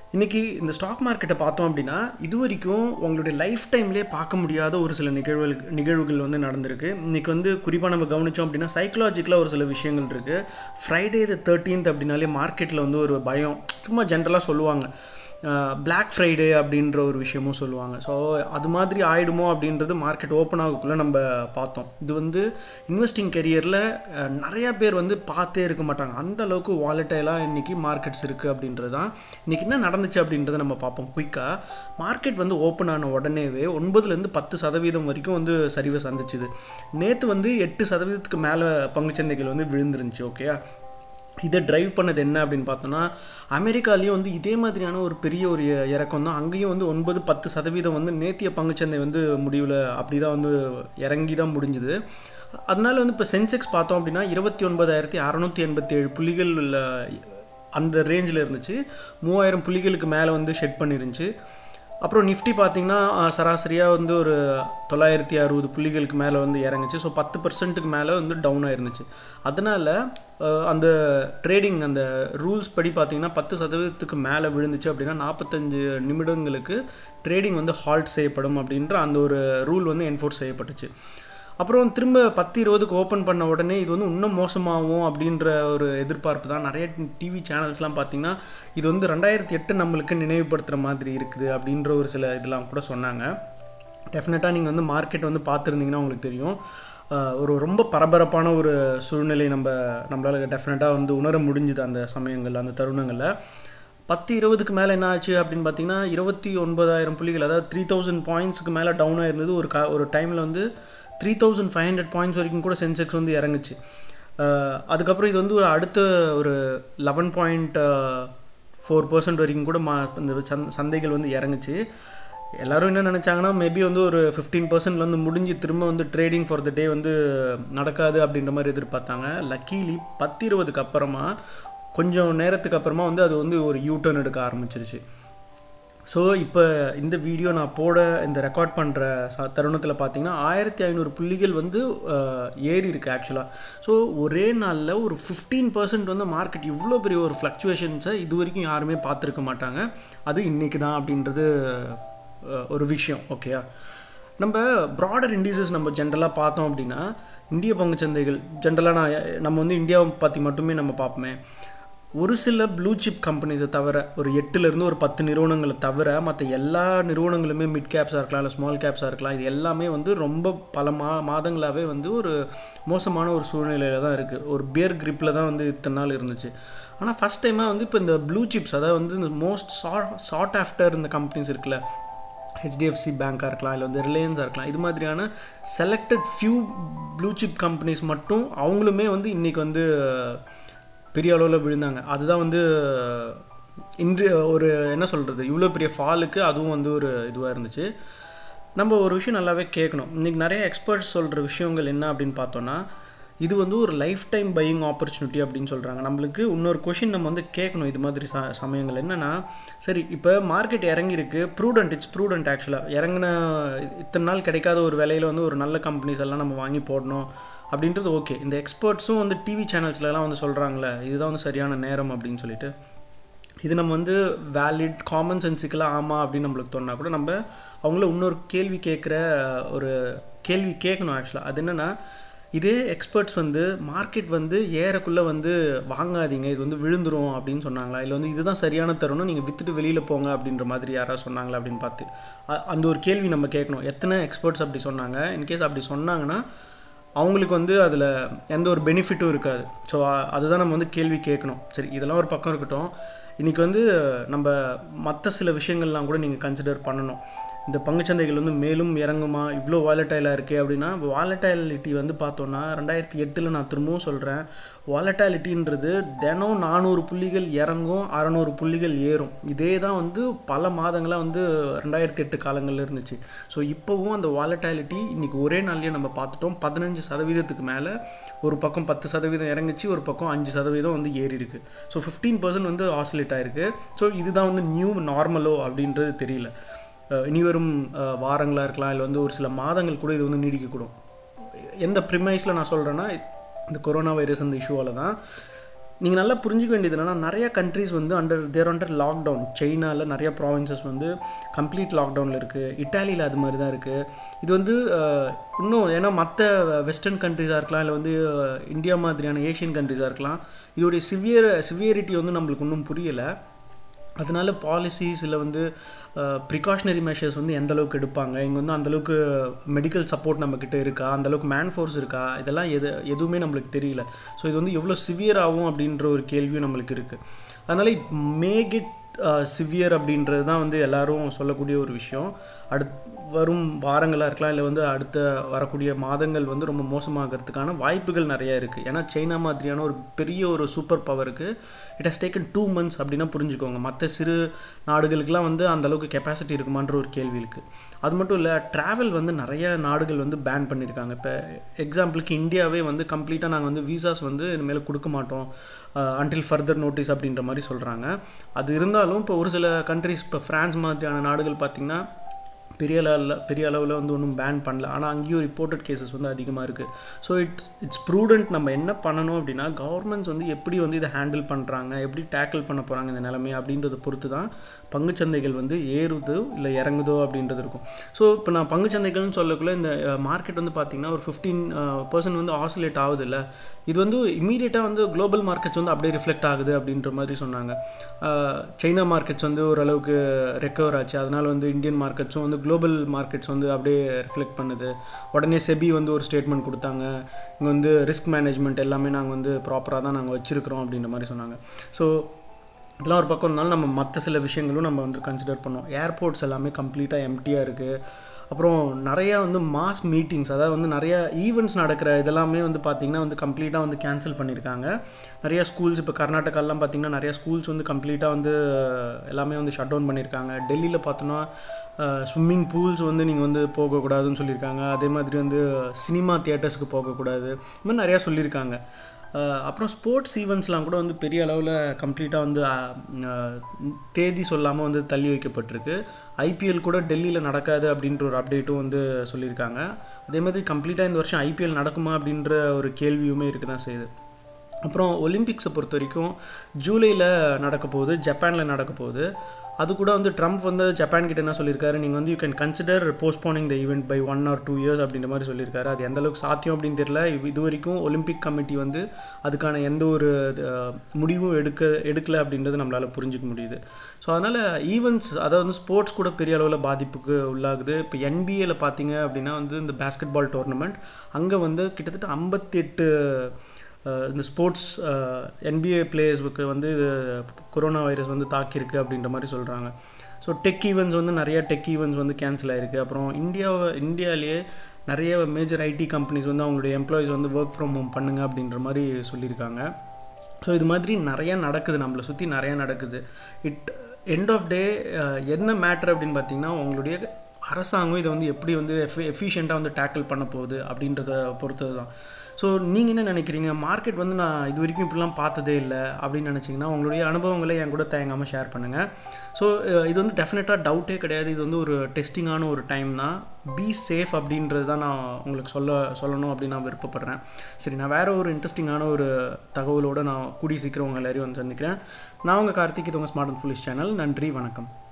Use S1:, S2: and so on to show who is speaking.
S1: இன்றைக்கி இந்த ஸ்டாக் மார்க்கெட்டை பார்த்தோம் அப்படின்னா இது வரைக்கும் உங்களுடைய லைஃப் டைம்லேயே பார்க்க முடியாத ஒரு சில நிகழ்வுகள் நிகழ்வுகள் வந்து நடந்திருக்கு இன்றைக்கி வந்து குறிப்பாக நம்ம கவனித்தோம் அப்படின்னா சைக்கலாஜிக்கலாக ஒரு சில விஷயங்கள் இருக்குது ஃப்ரைடே த தேர்ட்டீன்த் அப்படின்னாலே மார்க்கெட்டில் வந்து ஒரு பயம் சும்மா ஜென்ரலாக சொல்லுவாங்க பிளாக் ஃப்ரைடே அப்படின்ற ஒரு விஷயமும் சொல்லுவாங்க ஸோ அது மாதிரி ஆயிடுமோ அப்படின்றது மார்க்கெட் ஓப்பன் ஆகக்குள்ளே நம்ம பார்த்தோம் இது வந்து இன்வெஸ்டிங் கெரியரில் நிறையா பேர் வந்து பார்த்தே இருக்க மாட்டாங்க அந்த அளவுக்கு வாலட்டைலாக இன்றைக்கி மார்க்கெட்ஸ் இருக்குது அப்படின்றது தான் இன்றைக்கி என்ன நடந்துச்சு அப்படின்றத நம்ம பார்ப்போம் குயிக்காக மார்க்கெட் வந்து ஓப்பன் ஆன உடனேவே ஒன்பதுலேருந்து பத்து சதவீதம் வரைக்கும் வந்து சரிவை சந்திச்சுது நேற்று வந்து எட்டு சதவீதத்துக்கு மேலே பங்குச்சந்தைகள் வந்து விழுந்துருந்துச்சு ஓகேயா இதை ட்ரைவ் பண்ணது என்ன அப்படின்னு பார்த்தோன்னா அமெரிக்காலேயும் வந்து இதே மாதிரியான ஒரு பெரிய ஒரு இறக்கம் தான் அங்கேயும் வந்து ஒன்பது பத்து சதவீதம் வந்து நேத்திய பங்குச்சந்தை வந்து முடிவில் அப்படி தான் வந்து இறங்கி தான் முடிஞ்சுது அதனால வந்து இப்போ சென்செக்ஸ் பார்த்தோம் அப்படின்னா இருபத்தி ஒன்பதாயிரத்தி அறநூற்றி எண்பத்தி ஏழு புள்ளிகள் உள்ள அந்த ரேஞ்சில் இருந்துச்சு மூவாயிரம் புள்ளிகளுக்கு மேலே வந்து ஷெட் பண்ணிருந்துச்சு அப்புறம் நிஃப்டி பார்த்திங்கன்னா சராசரியாக வந்து ஒரு தொள்ளாயிரத்தி அறுபது புள்ளிகளுக்கு மேலே வந்து இறங்குச்சு ஸோ பத்து பர்சன்ட்டுக்கு மேலே வந்து டவுன் ஆயிருந்துச்சு அதனால் அந்த ட்ரேடிங் அந்த ரூல்ஸ் படி பார்த்திங்கன்னா பத்து சதவீதத்துக்கு மேலே விழுந்துச்சு அப்படின்னா நாற்பத்தஞ்சு நிமிடங்களுக்கு ட்ரேடிங் வந்து ஹால்ட் செய்யப்படும் அப்படின்ற அந்த ஒரு ரூல் வந்து என்ஃபோர்ஸ் செய்யப்பட்டுச்சு அப்புறம் திரும்ப பத்து இருபதுக்கு ஓப்பன் பண்ண உடனே இது வந்து இன்னும் மோசமாகும் அப்படின்ற ஒரு எதிர்பார்ப்பு தான் நிறைய டிவி சேனல்ஸ்லாம் பார்த்திங்கன்னா இது வந்து ரெண்டாயிரத்தி எட்டு நம்மளுக்கு நினைவுபடுத்துகிற மாதிரி இருக்குது அப்படின்ற ஒரு சில இதெல்லாம் கூட சொன்னாங்க டெஃபினட்டாக நீங்கள் வந்து மார்க்கெட் வந்து பார்த்துருந்தீங்கன்னா உங்களுக்கு தெரியும் ஒரு ரொம்ப பரபரப்பான ஒரு சூழ்நிலை நம்ம நம்மளால் டெஃபினட்டாக வந்து உணர முடிஞ்சுது அந்த சமயங்கள் அந்த தருணங்களில் பத்து இருபதுக்கு மேலே என்ன ஆச்சு அப்படின்னு பார்த்தீங்கன்னா இருபத்தி ஒன்பதாயிரம் புள்ளிகள் அதாவது த்ரீ தௌசண்ட் பாயிண்ட்ஸுக்கு மேலே டவுன் ஆயிருந்தது ஒரு கா ஒரு டைமில் வந்து three thousand five hundred points வரைக்கும் கூட சென்செக்ஸ் வந்து இறங்குச்சு அதுக்கப்புறம் இது வந்து அடுத்த ஒரு லெவன் பாயிண்ட் ஃபோர் பர்சன்ட் வரைக்கும் கூட மா இந்த சந்தைகள் வந்து இறங்குச்சு எல்லோரும் என்ன நினச்சாங்கன்னா மேபி வந்து ஒரு ஃபிஃப்டீன் பர்சன்ட் வந்து முடிஞ்சு திரும்ப வந்து ட்ரேடிங் ஃபார் த டே வந்து நடக்காது அப்படின்ற மாதிரி எதிர்பார்த்தாங்க லக்கீலி பத்து இருபதுக்கு அப்புறமா கொஞ்சம் நேரத்துக்கு அப்புறமா வந்து அது வந்து ஒரு யூ டர்ன் எடுக்க ஆரம்பிச்சிருச்சு ஸோ இப்போ இந்த வீடியோ நான் போட இந்த ரெக்கார்ட் பண்ணுற ச தருணத்தில் பார்த்தீங்கன்னா ஆயிரத்தி ஐநூறு புள்ளிகள் வந்து ஏறி இருக்குது ஆக்சுவலாக ஸோ ஒரே நாளில் ஒரு ஃபிஃப்டீன் பர்சன்ட் வந்து மார்க்கெட் இவ்வளோ பெரிய ஒரு ஃப்ளக்சுவேஷன்ஸை இது வரைக்கும் யாருமே பார்த்துருக்க மாட்டாங்க அது இன்றைக்கி தான் அப்படின்றது ஒரு விஷயம் ஓகேயா நம்ம ப்ராடர் இண்டீசஸ் நம்ம ஜென்ரலாக பார்த்தோம் அப்படின்னா இந்திய பங்குச்சந்தைகள் ஜென்ரலாக நான் நம்ம வந்து இந்தியாவை பற்றி மட்டுமே நம்ம பார்ப்போமே ஒரு சில ப்ளூ சிப் கம்பெனிஸை தவிர ஒரு எட்டுலேருந்து ஒரு பத்து நிறுவனங்களை தவிர மற்ற எல்லா நிறுவனங்களுமே மிட் கேப்ஸாக இருக்கலாம் இல்லை ஸ்மால் கேப்ஸாக இருக்கலாம் இது எல்லாமே வந்து ரொம்ப பல மா மாதங்களாகவே வந்து ஒரு மோசமான ஒரு சூழ்நிலையில் தான் இருக்குது ஒரு பியர் கிரிப்பில் தான் வந்து இத்தனை நாள் இருந்துச்சு ஆனால் ஃபஸ்ட் டைமாக வந்து இப்போ இந்த ப்ளூ சிப்ஸ் அதாவது வந்து இந்த மோஸ்ட் சா சார்ட் ஆஃப்டர் இந்த கம்பெனிஸ் இருக்குல்ல ஹெச்டிஎஃப்சி பேங்காக இருக்கலாம் இல்லை வந்து ரிலையன்ஸாக இருக்கலாம் இது மாதிரியான selected few blue chip companies மட்டும் அவங்களுமே வந்து இன்றைக்கி வந்து பெரிய அளவில் விழுந்தாங்க அதுதான் வந்து இன்று ஒரு என்ன சொல்கிறது இவ்வளோ பெரிய ஃபாலுக்கு அதுவும் வந்து ஒரு இதுவாக இருந்துச்சு நம்ம ஒரு விஷயம் நல்லாவே கேட்கணும் இன்றைக்கி நிறைய எக்ஸ்பர்ட்ஸ் சொல்கிற விஷயங்கள் என்ன அப்படின்னு பார்த்தோன்னா இது வந்து ஒரு லைஃப் டைம் பையிங் ஆப்பர்ச்சுனிட்டி அப்படின்னு சொல்கிறாங்க நம்மளுக்கு இன்னொரு கொஷின் நம்ம வந்து கேட்கணும் இது மாதிரி ச சமயங்கள் என்னென்னா சரி இப்போ மார்க்கெட் இறங்கியிருக்கு ப்ரூடென்ட் இட்ஸ் ப்ரூடென்ட் ஆக்சுவலாக இறங்கின இத்தனை நாள் கிடைக்காத ஒரு விலையில் வந்து ஒரு நல்ல கம்பெனிஸ் எல்லாம் நம்ம வாங்கி போடணும் அப்படின்றது ஓகே இந்த எக்ஸ்பர்ட்ஸும் வந்து டிவி சேனல்ஸ்லலாம் வந்து சொல்கிறாங்களே இதுதான் வந்து சரியான நேரம் அப்படின்னு சொல்லிட்டு இது நம்ம வந்து வேலிட் காமன் சென்ஸுக்கெல்லாம் ஆமாம் அப்படின்னு நம்மளுக்கு தோணுனா கூட நம்ம அவங்கள இன்னொரு கேள்வி கேட்குற ஒரு கேள்வி கேட்கணும் ஆக்சுவலாக அது என்னென்னா இதே எக்ஸ்பர்ட்ஸ் வந்து மார்க்கெட் வந்து ஏறக்குள்ளே வந்து வாங்காதீங்க இது வந்து விழுந்துரும் அப்படின்னு சொன்னாங்களா இல்லை வந்து இதுதான் சரியான தருணம் நீங்கள் விற்றுட்டு வெளியில் போங்க அப்படின்ற மாதிரி யாராவது சொன்னாங்களா அப்படின்னு பார்த்து அந்த ஒரு கேள்வி நம்ம கேட்கணும் எத்தனை எக்ஸ்பர்ட்ஸ் அப்படி சொன்னாங்க இன்கேஸ் அப்படி சொன்னாங்கன்னா அவங்களுக்கு வந்து அதில் எந்த ஒரு பெனிஃபிட்டும் இருக்காது ஸோ அதுதான் நம்ம வந்து கேள்வி கேட்கணும் சரி இதெல்லாம் ஒரு பக்கம் இருக்கட்டும் இன்றைக்கி வந்து நம்ம மற்ற சில விஷயங்கள்லாம் கூட நீங்கள் கன்சிடர் பண்ணணும் இந்த பங்குச்சந்தைகள் வந்து மேலும் இறங்குமா இவ்வளோ வாலட்டைலாக இருக்கே அப்படின்னா வாலட்டைலிட்டி வந்து பார்த்தோன்னா ரெண்டாயிரத்தி எட்டில் நான் திரும்பவும் சொல்கிறேன் வாலட்டாலிட்டின்றது தினம் நானூறு புள்ளிகள் இறங்கும் அறநூறு புள்ளிகள் ஏறும் இதே தான் வந்து பல மாதங்களாக வந்து ரெண்டாயிரத்தி எட்டு காலங்களில் இருந்துச்சு ஸோ இப்போவும் அந்த வாலட்டாலிட்டி இன்றைக்கி ஒரே நாள்லேயே நம்ம பார்த்துட்டோம் பதினஞ்சு சதவீதத்துக்கு மேலே ஒரு பக்கம் பத்து சதவீதம் இறங்குச்சு ஒரு பக்கம் அஞ்சு சதவீதம் வந்து ஏறி இருக்குது ஸோ ஃபிஃப்டீன் பர்சன்ட் வந்து ஆசிலேட் ஆகிருக்கு ஸோ இதுதான் வந்து நியூ நார்மலோ அப்படின்றது தெரியல இனி வரும் வாரங்களாக இருக்கலாம் இல்லை வந்து ஒரு சில மாதங்கள் கூட இது வந்து நீடிக்கக்கூடும் எந்த ப்ரிமைஸில் நான் சொல்கிறேன்னா இந்த கொரோனா வைரஸ் அந்த இஷ்யூவால் தான் நீங்கள் நல்லா புரிஞ்சுக்க வேண்டியது என்னன்னா நிறைய கண்ட்ரீஸ் வந்து அண்டர் தேர் அண்டர் லாக்டவுன் சைனாவில் நிறைய ப்ராவின்சஸ் வந்து கம்ப்ளீட் லாக்டவுனில் இருக்குது இட்டாலியில் அது மாதிரி தான் இருக்குது இது வந்து அஹ், இன்னும் ஏன்னா மற்ற வெஸ்டர்ன் கண்ட்ரிஸாக இருக்கலாம் இல்லை வந்து அஹ், இந்தியா மாதிரியான ஏஷியன் கண்ட்ரிஸாக இருக்கலாம் இதோடைய சிவியர் சிவியரிட்டி வந்து நம்மளுக்கு இன்னும் புரியலை அதனால பாலிசிஸ் இல்லை வந்து ப்ரிகாஷனரி மெஷர்ஸ் வந்து எந்த அளவுக்கு எடுப்பாங்க இங்கே வந்து அந்தளவுக்கு மெடிக்கல் சப்போர்ட் நம்மக்கிட்ட இருக்கா அந்தளவுக்கு மேன் ஃபோர்ஸ் இருக்கா இதெல்லாம் எது எதுவுமே நம்மளுக்கு தெரியல ஸோ இது வந்து எவ்வளோ சிவியர் ஆகும் அப்படின்ற ஒரு கேள்வியும் நம்மளுக்கு இருக்குது அதனால் இட் மே கெட் சிவியர் அப்படின்றது தான் வந்து எல்லாரும் சொல்லக்கூடிய ஒரு விஷயம் அடுத் வரும் வாரங்களாக இருக்கலாம் இல்லை வந்து அடுத்த வரக்கூடிய மாதங்கள் வந்து ரொம்ப மோசமாகிறதுக்கான வாய்ப்புகள் நிறைய இருக்குது ஏன்னா சைனா மாதிரியான ஒரு பெரிய ஒரு சூப்பர் பவருக்கு it has taken two months அப்படின்னா புரிஞ்சுக்கோங்க மற்ற சிறு நாடுகளுக்கெல்லாம் வந்து அந்த அளவுக்கு கெப்பாசிட்டி இருக்குமான்ற ஒரு கேள்வி இருக்குது அது மட்டும் இல்லை ட்ராவல் வந்து நிறைய நாடுகள் வந்து பேன் பண்ணியிருக்காங்க இப்போ எக்ஸாம்பிளுக்கு இந்தியாவே வந்து கம்ப்ளீட்டாக நாங்கள் வந்து விசாஸ் வந்து இனிமேல் கொடுக்க மாட்டோம் அன்டில் ஃபர்தர் நோட்டீஸ் அப்படின்ற மாதிரி சொல்கிறாங்க அது இருந்தாலும் இப்போ ஒரு சில கண்ட்ரிஸ் இப்போ ஃப்ரான்ஸ் மாதிரியான நாடுகள் பார்த்திங்கன்னா பெரிய அளவில் பெரிய அளவில் வந்து ஒன்றும் பேன் பண்ணல ஆனால் அங்கேயும் ரிப்போர்ட்டட் கேசஸ் வந்து அதிகமாக இருக்குது ஸோ இட்ஸ் இட்ஸ் ப்ரூடெண்ட் நம்ம என்ன பண்ணணும் அப்படின்னா கவர்மெண்ட்ஸ் வந்து எப்படி வந்து இதை ஹேண்டில் பண்ணுறாங்க எப்படி டேக்கிள் பண்ண போகிறாங்க இந்த நிலைமை அப்படின்றத பொறுத்து தான் பங்குச்சந்தைகள் வந்து ஏறுதோ இல்லை இறங்குதோ அப்படின்றது இருக்கும் ஸோ இப்போ நான் பங்குச்சந்தைகள்னு சொல்லக்குள்ள இந்த மார்க்கெட் வந்து பார்த்திங்கன்னா ஒரு ஃபிஃப்டீன் பர்சன்ட் வந்து ஆசிலேட் ஆகுது இல்லை இது வந்து இமீடியட்டாக வந்து குளோபல் மார்க்கெட்ஸ் வந்து அப்படியே ரிஃப்ளெக்ட் ஆகுது அப்படின்ற மாதிரி சொன்னாங்க அஹ், சைனா மார்க்கெட்ஸ் வந்து ஓரளவுக்கு ரெக்கவர் ஆச்சு அதனால் வந்து இந்தியன் மார்க்கெட்ஸும் வந்து குளோபல் மார்க்கெட்ஸ் வந்து அப்படியே ரிஃப்ளெக்ட் பண்ணுது உடனே செபி வந்து ஒரு ஸ்டேட்மெண்ட் கொடுத்தாங்க இங்கே வந்து ரிஸ்க் மேனேஜ்மெண்ட் எல்லாமே நாங்கள் வந்து ப்ராப்பராக தான் நாங்கள் வச்சுருக்கிறோம் அப்படின்ற மாதிரி சொன்னாங்க ஸோ இதெல்லாம் ஒரு பக்கம் இருந்தாலும் நம்ம மற்ற சில விஷயங்களும் நம்ம வந்து கன்சிடர் பண்ணோம் ஏர்போர்ட்ஸ் எல்லாமே கம்ப்ளீட்டாக எம்டியாக இருக்குது அப்புறம் நிறையா வந்து மாஸ் மீட்டிங்ஸ் அதாவது வந்து நிறைய ஈவெண்ட்ஸ் நடக்கிற இதெல்லாமே வந்து பார்த்திங்கன்னா வந்து கம்ப்ளீட்டாக வந்து கேன்சல் பண்ணியிருக்காங்க நிறையா ஸ்கூல்ஸ் இப்போ கர்நாடகாலாம் பார்த்திங்கன்னா நிறையா ஸ்கூல்ஸ் வந்து கம்ப்ளீட்டாக வந்து எல்லாமே வந்து ஷட் டவுன் பண்ணியிருக்காங்க டெல்லியில் பார்த்தோன்னா ஸ்விம்மிங் பூல்ஸ் வந்து நீங்கள் வந்து போகக்கூடாதுன்னு சொல்லியிருக்காங்க அதே மாதிரி வந்து சினிமா தியேட்டர்ஸ்க்கு போகக்கூடாது இந்த மாதிரி நிறையா சொல்லியிருக்காங்க அஹ் அப்புறம் ஸ்போர்ட்ஸ் ஈவெண்ட்ஸ்லாம் கூட வந்து பெரிய அளவில் கம்ப்ளீட்டாக வந்து அஹ், அஹ், தேதி சொல்லாமல் வந்து தள்ளி வைக்கப்பட்டிருக்கு ஐபிஎல் கூட டெல்லியில் நடக்காது அப்படின்ற ஒரு அப்டேட்டும் வந்து சொல்லியிருக்காங்க அதே மாதிரி கம்ப்ளீட்டாக இந்த வருஷம் ஐபிஎல் நடக்குமா அப்படின்ற ஒரு கேள்வியுமே இருக்க தான் செய்யுது அப்புறம் ஒலிம்பிக்ஸை பொறுத்த வரைக்கும் ஜூலையில் நடக்க போகுது ஜப்பானில் நடக்க போகுது அது கூட வந்து ட்ரம்ப் வந்து ஜப்பான் கிட்ட என்ன சொல்லியிருக்காரு நீங்கள் வந்து you can consider postponing the event by one or two years அப்படின்ற மாதிரி சொல்லியிருக்காரு அது எந்த அளவுக்கு சாத்தியம் அப்படின்னு தெரியல இது- இது வரைக்கும் ஒலிம்பிக் கமிட்டி வந்து அதுக்கான எந்த ஒரு அஹ், முடிவும் எடுக்க எடுக்கல அப்படின்றது நம்மளால் புரிஞ்சுக்க முடியுது ஸோ அதனால் ஈவெண்ட்ஸ் அதாவது வந்து ஸ்போர்ட்ஸ் கூட பெரிய அளவில் பாதிப்புக்கு உள்ளாகுது இப்போ என்பிஏல பார்த்தீங்க அப்படின்னா வந்து இந்த பேஸ்கெட் பால் டோர்னமெண்ட் அங்கே வந்து கிட்டத்தட்ட ஐம்பத்தெட்டு அஹ் இந்த ஸ்போர்ட்ஸ் என்பிஏ பிளேயர்ஸுக்கு வந்து இது கொரோனா வைரஸ் வந்து தாக்கியிருக்கு அப்படின்ற மாதிரி சொல்கிறாங்க ஸோ டெக் ஈவெண்ட்ஸ் வந்து நிறைய டெக் ஈவெண்ட்ஸ் வந்து கேன்சல் ஆயிருக்கு அப்புறம் இந்தியாவை இந்தியாவிலேயே நிறைய மேஜர் ஐடி கம்பெனிஸ் வந்து அவங்களுடைய எம்ப்ளாயிஸ் வந்து ஒர்க் ஃப்ரம் ஹோம் பண்ணுங்க அப்படின்ற மாதிரி சொல்லியிருக்காங்க ஸோ இது மாதிரி நிறையா நடக்குது நம்மளை சுற்றி நிறையா நடக்குது இட் எண்ட் ஆஃப் டே என்ன மேட்ரு அப்படின்னு பார்த்தீங்கன்னா உங்களுடைய அரசாங்கம் இதை வந்து எப்படி வந்து எஃபி எஃபிஷியண்ட்டாக வந்து டேக்கிள் பண்ண போகுது அப்படின்றத பொறுத்தது தான் ஸோ நீங்கள் என்ன நினைக்கிறீங்க மார்க்கெட் வந்து நான் இது வரைக்கும் இப்படிலாம் பார்த்ததே இல்லை அப்படின்னு நினச்சிங்கன்னா உங்களுடைய அனுபவங்களை என் கூட தயங்காமல் ஷேர் பண்ணுங்கள் ஸோ இது வந்து டெஃபினட்டாக டவுட்டே கிடையாது இது வந்து ஒரு டெஸ்டிங்கான ஒரு டைம் தான் பி சேஃப் அப்படின்றது தான் நான் உங்களுக்கு சொல்ல சொல்லணும் அப்படின்னு நான் விருப்பப்படுறேன் சரி நான் வேறு ஒரு இன்ட்ரெஸ்டிங்கான ஒரு தகவலோடு நான் கூடி சீக்கிரம் உங்கள் எல்லாரையும் வந்து சந்திக்கிறேன் நான் உங்கள் கார்த்திக் இது உங்கள் ஸ்மார்ட் அண்ட் ஃபுல்லிஷ் சேனல் நன்றி வணக்கம்